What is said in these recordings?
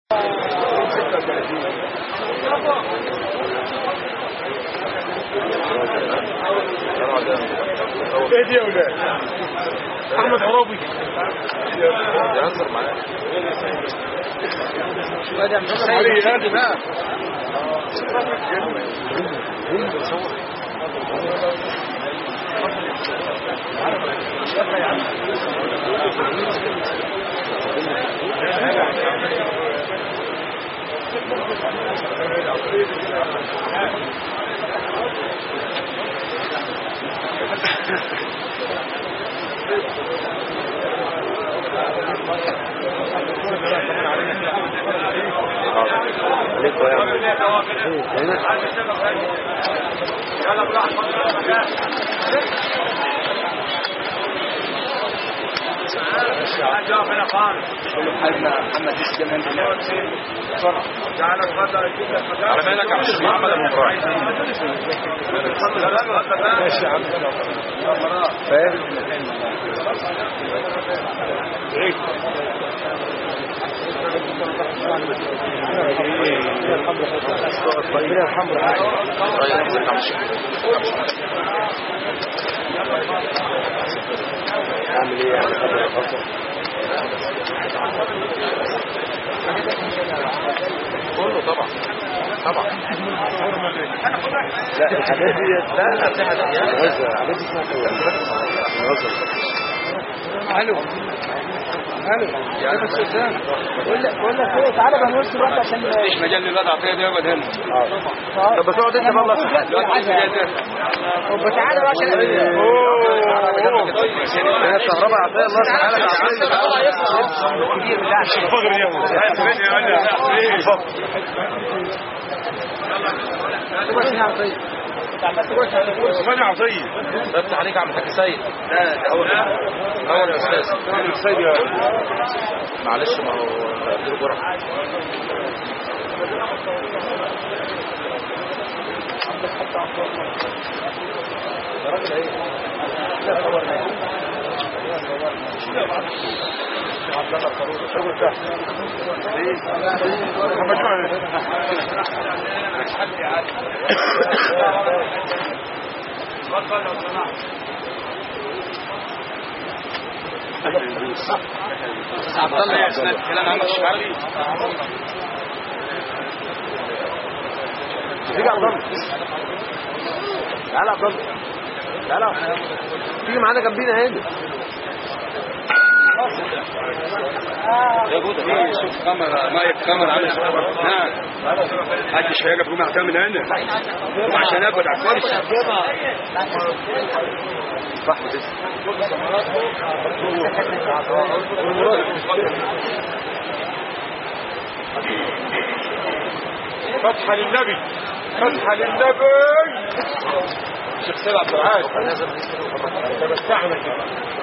ايه دي يا ولاد احمد عرابي يهزر معايا علي هادي بقى عليكم يا على بالك يا عم محمد ابو ابراهيم ماشي يا عم طيب ازيك يا عم اعمل ايه يعني قبل الخطر كله طبعا طبعا لا الحاجات دي لا لا في حاجات يعني غزة الحاجات دي اسمها كده غزة الو الو يعني بقول لك بقول لك ايه تعالى بنوصل دلوقتي عشان مفيش مجال للوضع عطيه ده يقعد هنا طب بس اقعد انت والله دلوقتي مفيش مجال ده طب تعالى بقى عشان هي الكهرباء عطيه الله تعالى فقر اليوم من عطيه افتح عليك يا عم حاج سيد لا ده هو هو يا استاذ سيد يا معلش ما هو اديله جرعه محمد جمعة عبد الله يا اسناد كلام عمك الشعري تيجي عبد الله تعالى عبد الله تعالى تيجي معانا جنبينا هنا يا جودة في شوف كاميرا مايك كاميرا عامل نعم محدش هيجي بقوم اعتمد من هنا عشان اقعد على الكرسي صح كده فتحة للنبي فتحة للنبي شيخ سيد عبد العال تمتعنا كده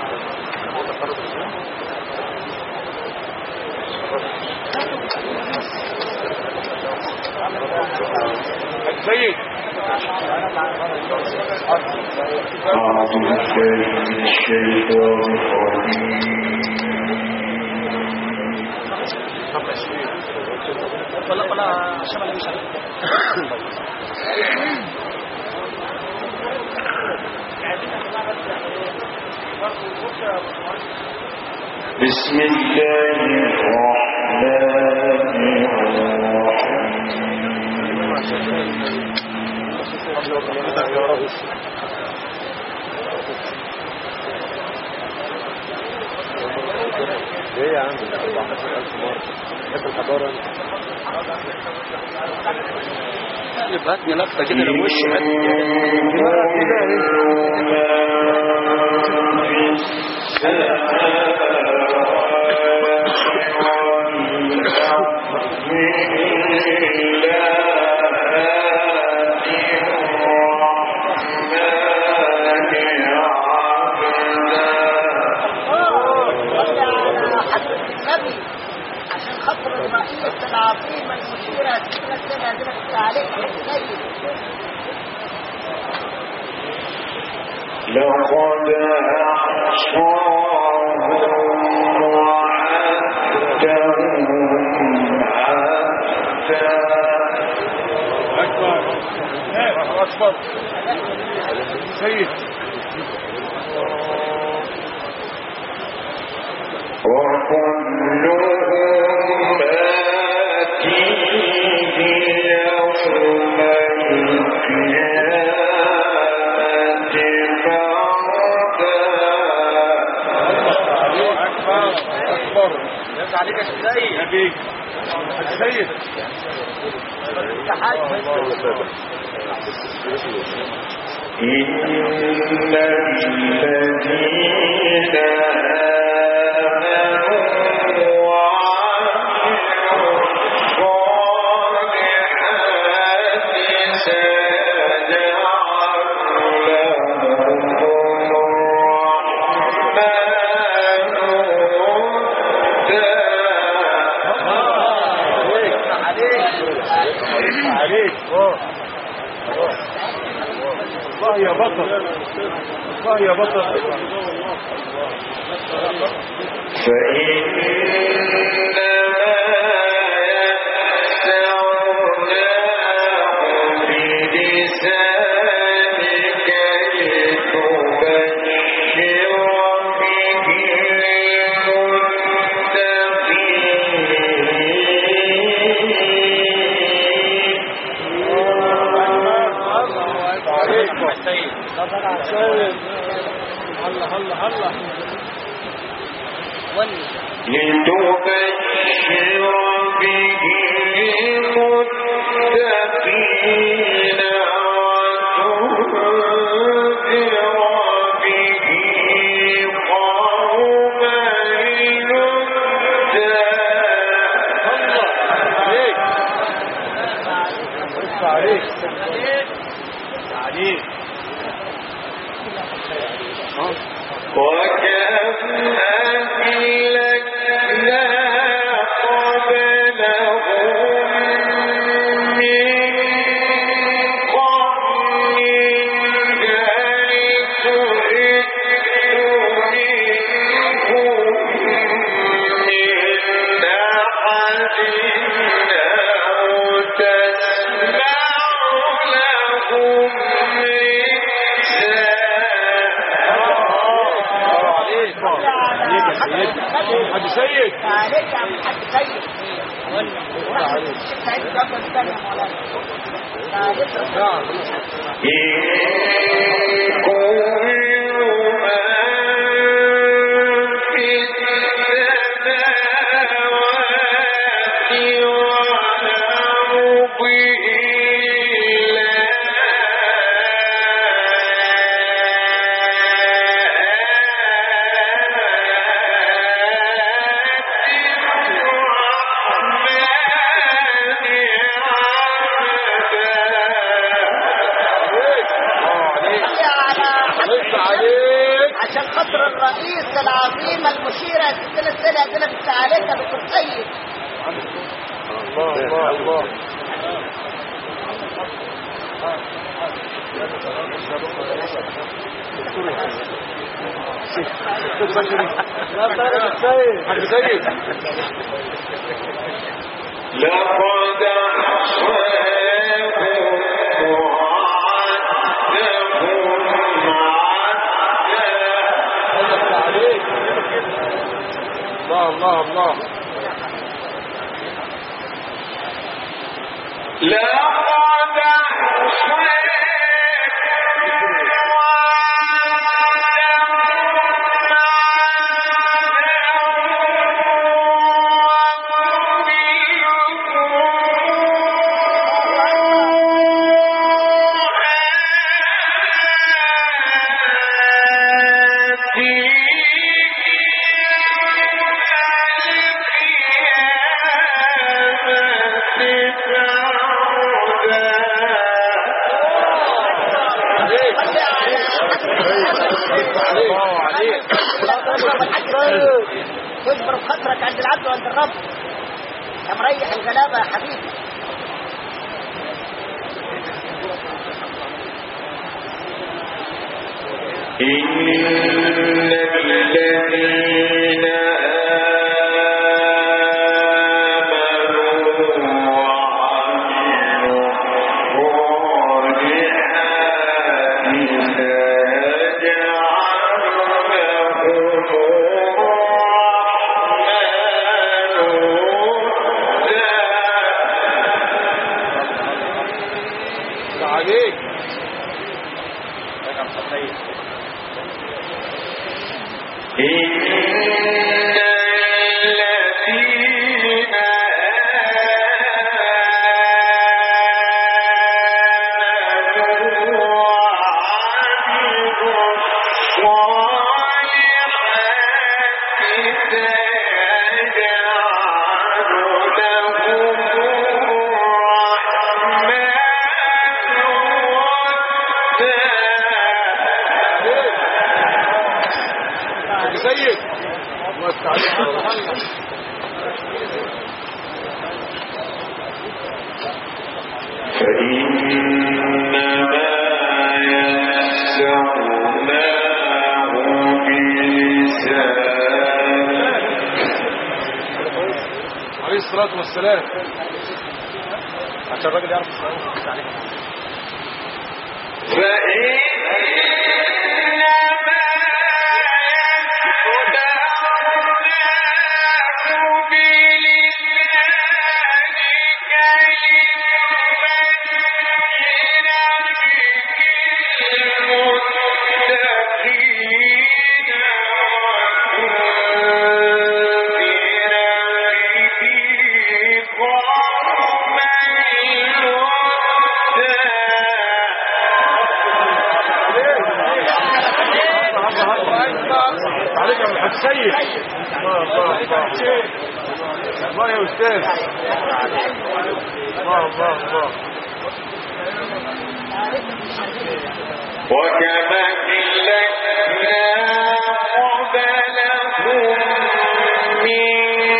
السيد أعوذ بالله من الشيطان الرجيم ولا ولا عشان انا مش عارف بسم الله الرحمن الرحيم ليه يا عم 14000 مرة تحب الحضارة انت يبقى هاتني لفه كده لو وشي صلي على حضرة النبي عشان خاطر المعية العظيمة المشيرة سيدنا السنة دي بس عليك يا سيد لقد أحصاهم وعدهم اكبر سيد وكلهم آتيه يوم القيامة فردا اكبر اكبر يرجع عليك يا شيخ نبيك سيد إن الذين آمنوا وعملوا الصالحات سيجعل لهم الرحمن ودا عليك اه الله يا بطل الله يا بطل فإنما يسرناه بلسانك لتبشر به المتقين هلا هلا هلا لتبشر به المتقين وتنذر به قوما لدا عليك بس عليك عليك وكم أهلكنا قبلهم من قرن هل تحس منهم من أحد أو تسمع لهم ركزا عليك عليك يا سيدي حد سيد عليك يا عم حاج سيد عليك سعيد جنب الثاني يا مولانا عليك نعم إن كل من في السماوات والأرض بس عليك عشان خاطر الرئيس العظيم المشير يا ستنا السيدة عندنا بس عليك يا دكتور سيد الله الله الله حد سيد لقد أحصاهم وعدهم عدا عليك الله الله الله لقد أحصاهم الله عليك واجبر بخاطرك عند العبد وعند الرب يا مريح الغلابة يا حبيبي إن الذين آمنوا وعملوا الصالحات فإنما يسرناه بلسانك عليه الصلاة والسلام عشان الراجل يعرف يسأله عليك فإنما يسرناه عليك يا محمد سيد الله الله الله الله يا استاذ الله الله الله وكما أهلكنا قبلهم من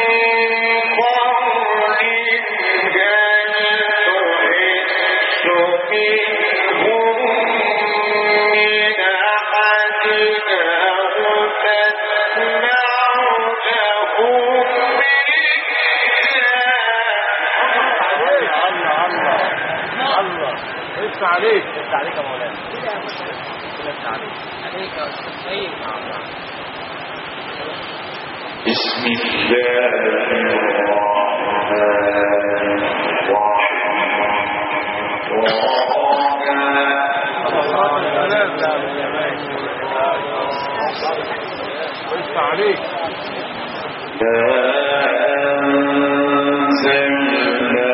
قرن هل تحس منهم من أحد أو تسمع لهم الله الله الله لسه عليك لسه عليك يا مولانا لسه عليك عليك يا استاذ سيد بسم الله الرحمن الرحيم لسه عليك أنزلنا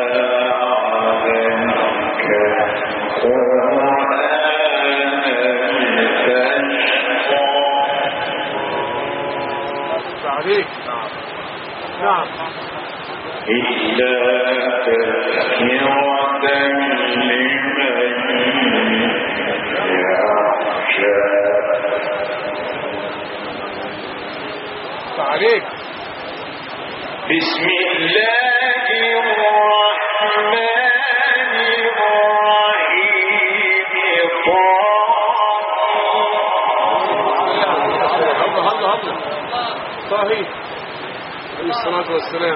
عليك القرآن لتشقى لسه عليك نعم إلا تذكرة لمن يخشى لسه عليك بسم الله الرحمن الرحيم الله الله الله صحيح عليه الصلاة والسلام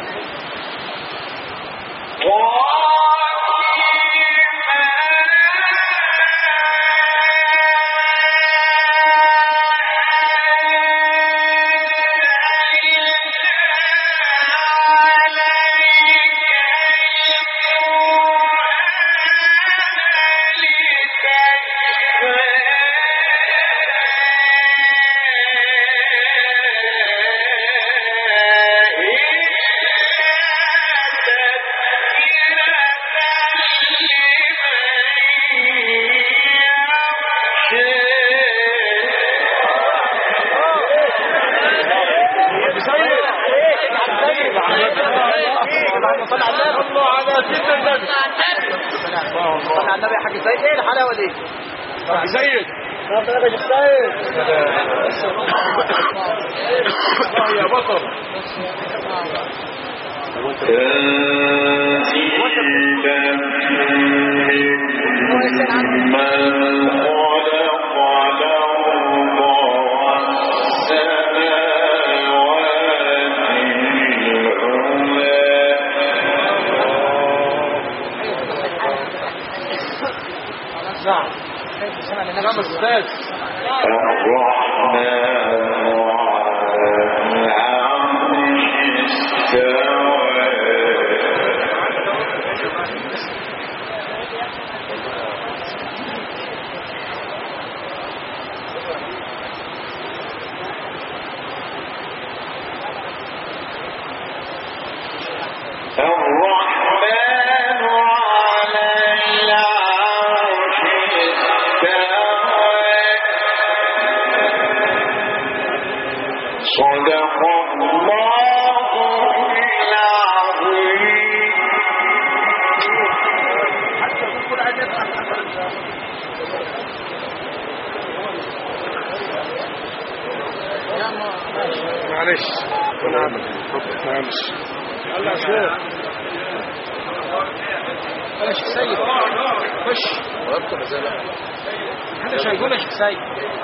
الله على سيدنا النبي صلى على النبي يا حاج سيد ايه الحلاوه دي حاج سيد ربنا يا سيد الله يا بطل تنزيلا ممن خلق الأرض والسماوات نعم نعم استاذ الرحمن على العرش استوى الرحمن على العرش استوى صدق الله العظيم معلش نعم معلش الله يا شيخ يا شيخ سيد خش وقفت مسألة هذا مش هيقول يا شيخ سيد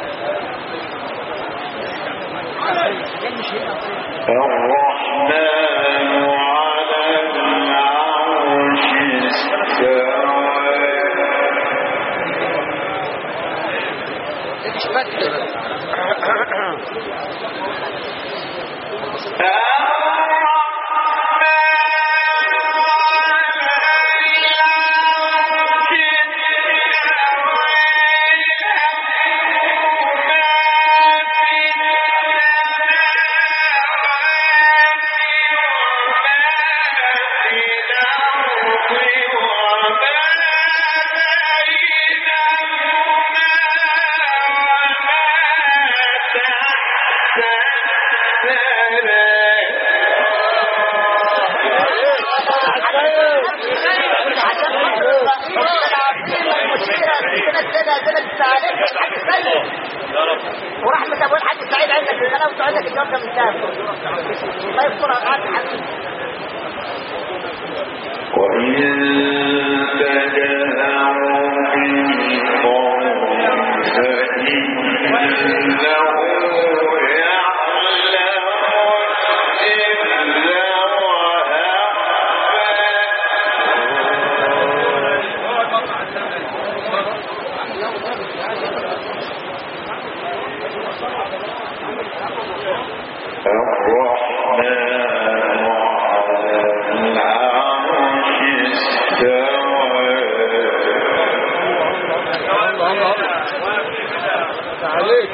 الرحمن على العرش استوى مش فاكر ورحمة أبو الحاج سعيد عندك السلام وعندك الجواب ده من تاني الله يسترها معاك يا حبيبي وإن تجهروا بالقول فإنه يعلم السر وأخفى الرحمن على العرش استوى عليك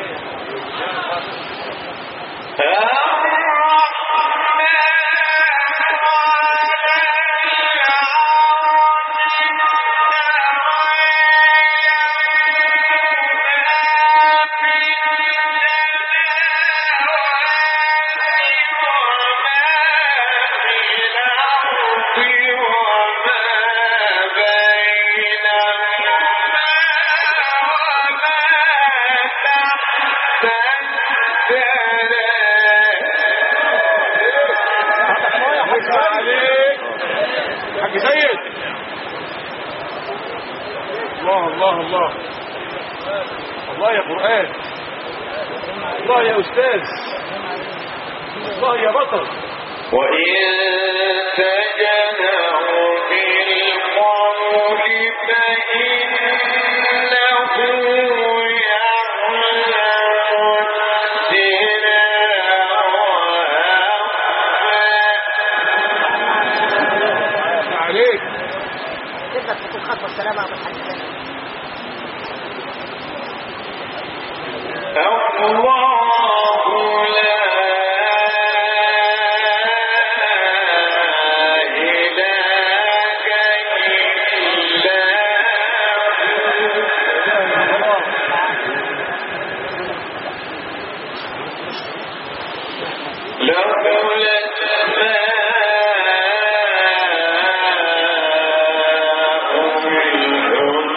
حاج سيد الله الله الله الله يا قرآن الله يا أستاذ الله يا بطل وإن تجهروا بالقول فإنه يعلم السر وأخفى عليك تقدر تكون خطوة السلامة أبو الحاج سعيد الله لا إله إلا هو له الأسماء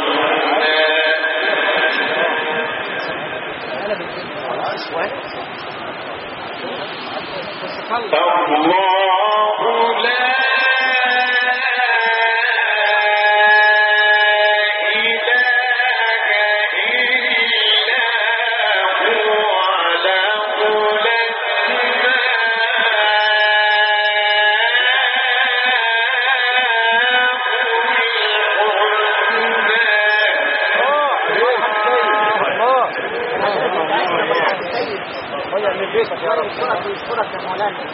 الحسنى الله لا إله إلا هو له يذكرك ويذكرك يا مولانا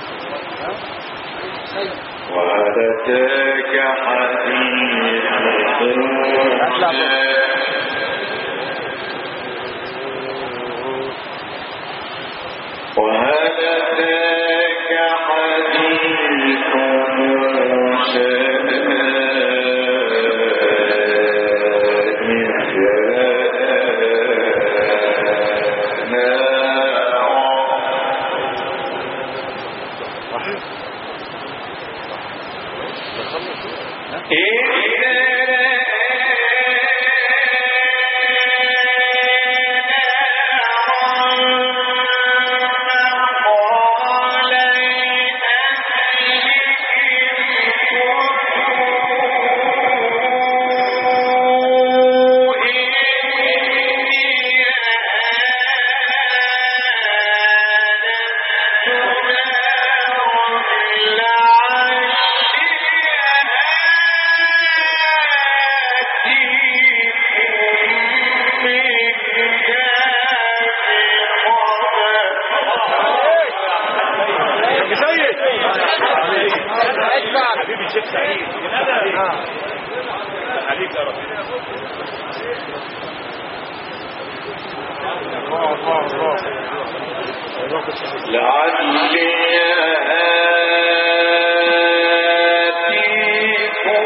وأتاك حديث موسى وهل أتاك حديث موسى إذ جاء نارا قال عليك يا رب الله الله الله لعلي آتيكم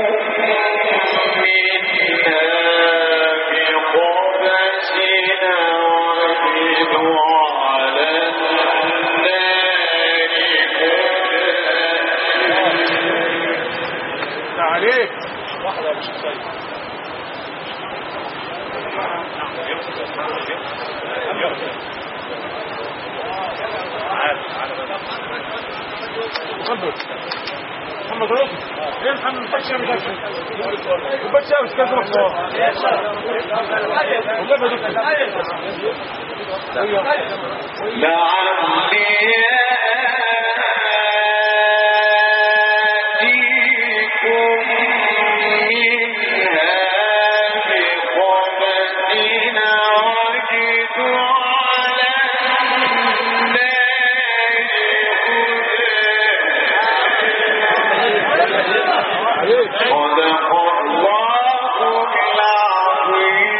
منها بقبس أعمد على النار هدى عليك واحدة مش طيب محمد محمد راسي ايه محمد مش مش مش مش كذا والله ما دكتور لعلي آتيكم منها بقبس أعجد على النار عليك صدق الله العظيم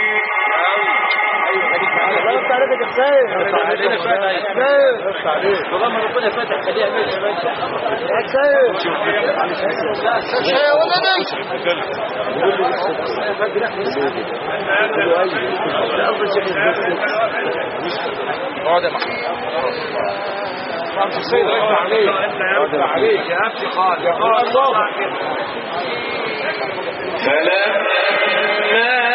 بس عليك يا كفايه علينا شوية. كفايه بس عليك والله ما ربنا فاتح خليها ماشي ماشي كفايه اقعد يا محمود السيد رد عليك رد عليك يا ابني خالد يا خالد فلما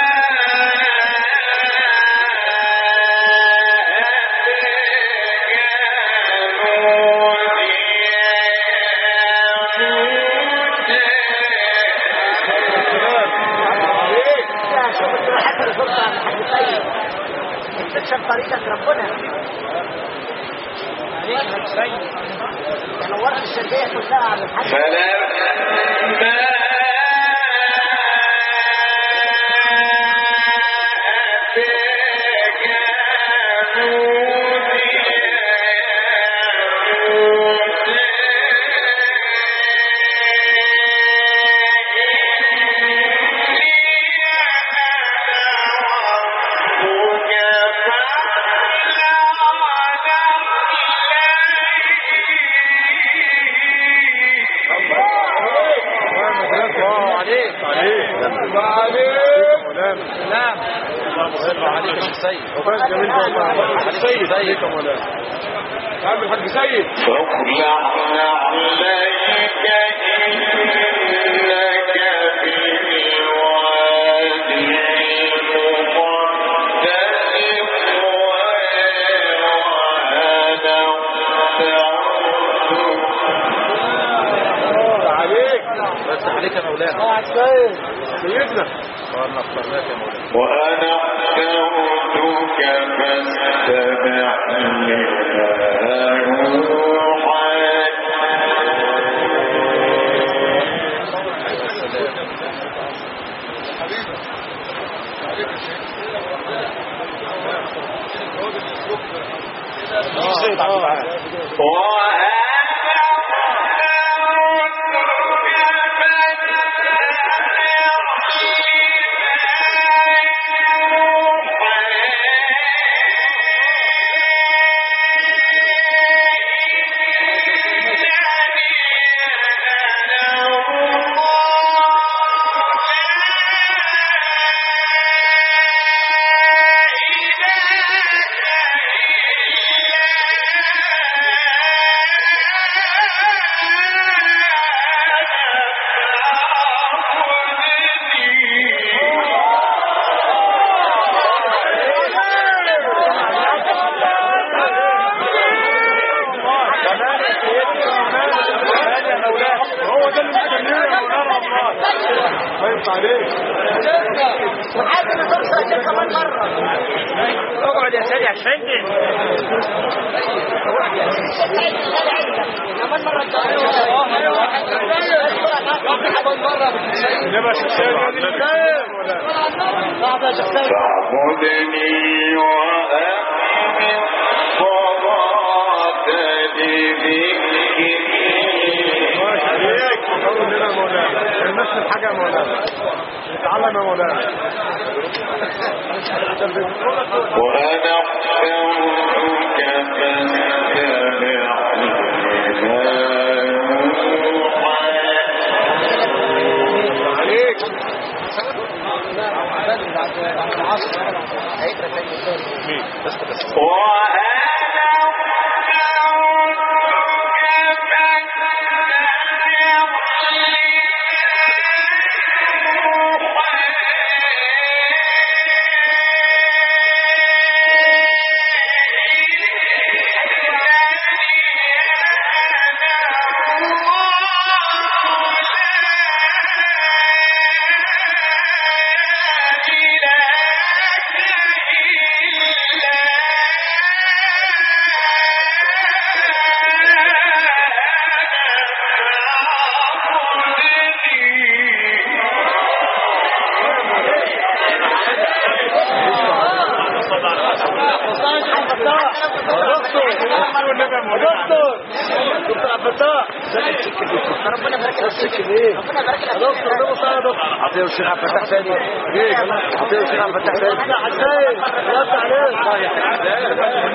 شوف الصراحات اللي صرت عن حد طيب استكشف طريقة ربنا نورت الشرقية كلها على الحج فلما الله عليك عليك وعليك مولانا سلام الله عليك يا شيخ سيد وفاز جميل والله الحاج سيد عليك يا مولانا يا عم الحاج سيد فاخلع عليك إنك بالوادي المقدس وأنا عليك بس عليك يا مولانا الحاج سيد سيدنا اللهم اغفر لك يا مولانا وأنا اخترتك فاستمع لما يوحى سيد عبد العال هو ده اللي مستنيه يا مولانا والله ما ينفع عليك وحاجة انا صرت كمان مرة اقعد يا سيدي عشان كمان مرة كمان مرة انما الشيخ هذه البدايه مولانا صعب يا شيخ سيد فاعبدني وأقم الصلاة لذكري ماشي عليك قول لنا مولانا الناس نتعلم حاجة يا مولانا نتعلم يا مولانا وأنا اخترتك فاستمع لما يوحى عليك وأنا دكتور دكتور عبد الفتاح ربنا يبارك لك فيك ايه ربنا يبارك لك يا دكتور ده مصاري يا دكتور عطيه الشيخ عبد الفتاح تاني ايه عطيه الشيخ عبد الفتاح تاني لا حسين رد عليك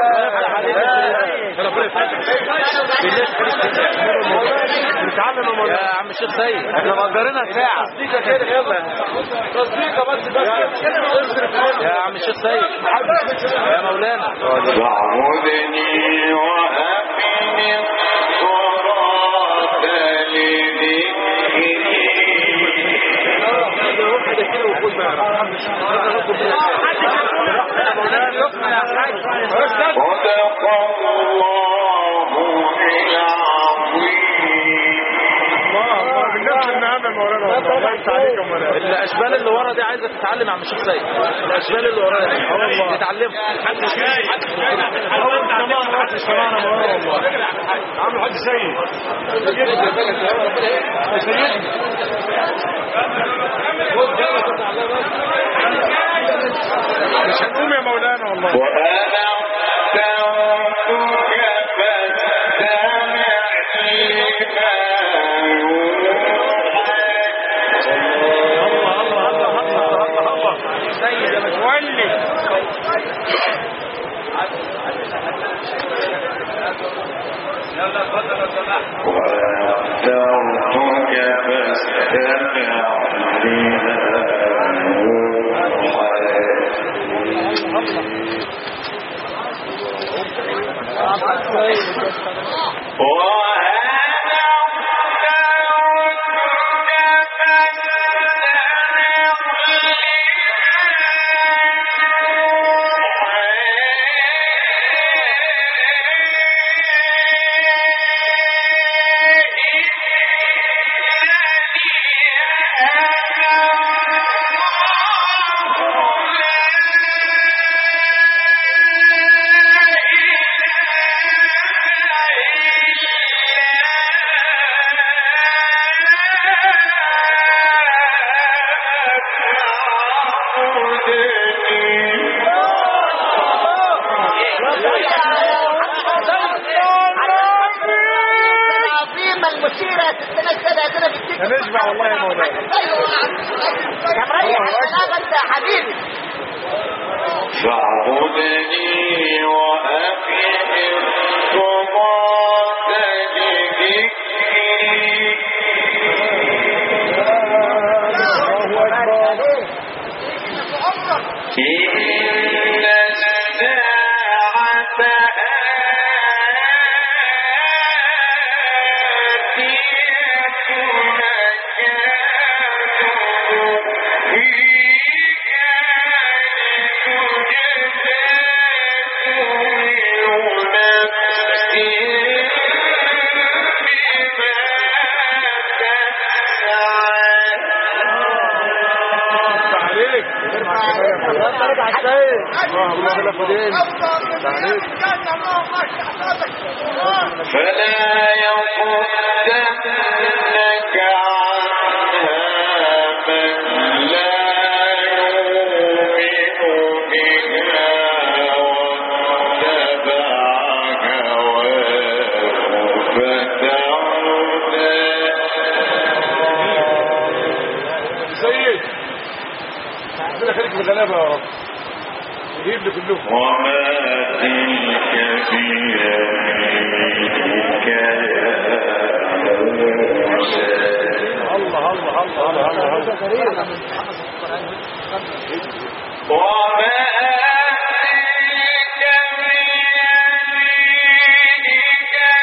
نتعلم يا مولانا يا عم الشيخ سيد احنا مأجرينها ساعة تصديقة كده يلا تصديقة بس بس يا عم الشيخ سيد يا مولانا واعبدني وأقم الصلاة لذكري صدق الله العظيم الاشبال اللي ورا دي عايزه تتعلم يا عم الشيخ سيد الاشبال اللي ورا دي تتعلم عم الحاج سيد مش هنقوم يا مولانا والله وأنا اخترتك فاستمع لما يوحى سيد يا متولي واخترتك فاستمع لما يوحى وأنا اخترتك العظيمة المثيرة تستند كده كده في السكة هنشبع والله يا مولانا ايوه يا مريح السلام انت يا حبيبي فاعبدني وأقم الصلاة لذكري إن الساعة آتية عليك الله عليك على السيد الله الله فدين عليك فلا يصدنك عنها من لا يؤمن بها واتبع هواه فتردى الغلابه يا رب يجيب لي كلهم وما تلك بيمينك يا موسى الله الله الله الله الله الله وما تلك بيمينك يا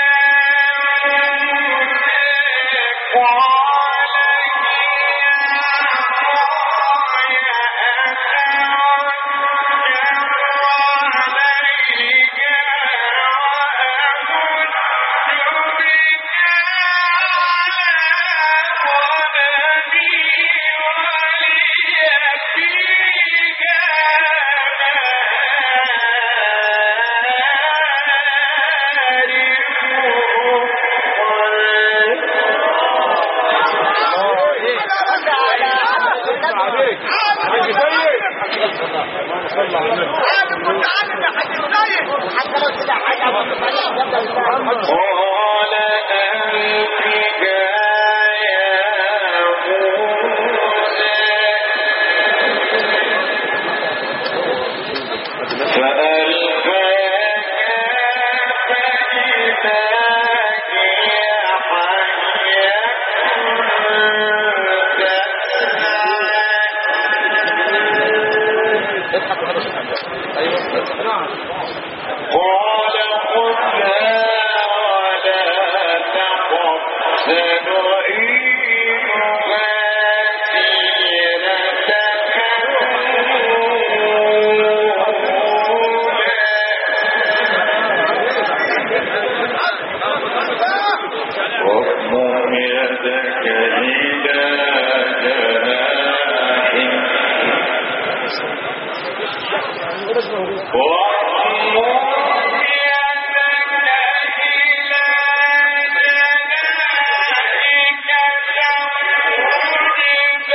موسى قال هي عليك حاج سيد اللهم صل على النبي حتى لو طلع حاجه ابو طريق جنب الباب قال أنفك يا موسى فألقاك فإذا هي حية قال خذها ولا تخف سنعيدها سيرتك واضمم يدك إلى جناحك واضمم يدك إلى جناحك تخرج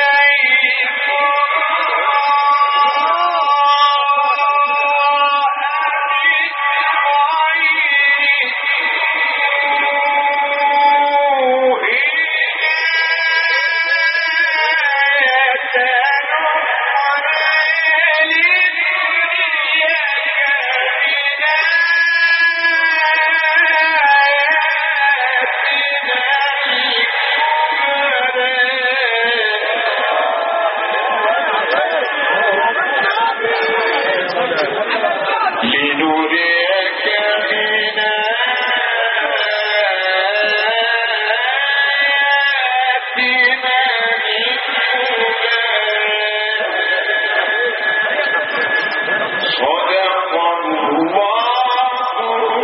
لنريك من آياتنا الكبرى صدق الله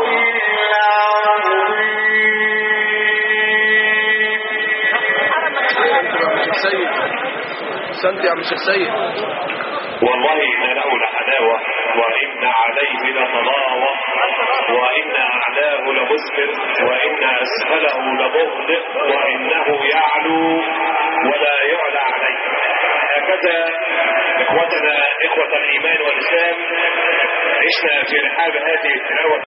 العظيم سيد سنت يا عم الشيخ سيد والله إن له لحلاوة وإن عليه لطلاوة وإن أعلاه لمثمر وإن أسفله لمغدق وإنه يعلو ولا يعلى عليه هكذا إخوتنا إخوة الإيمان والإسلام عشنا في رحاب هذه التلاوة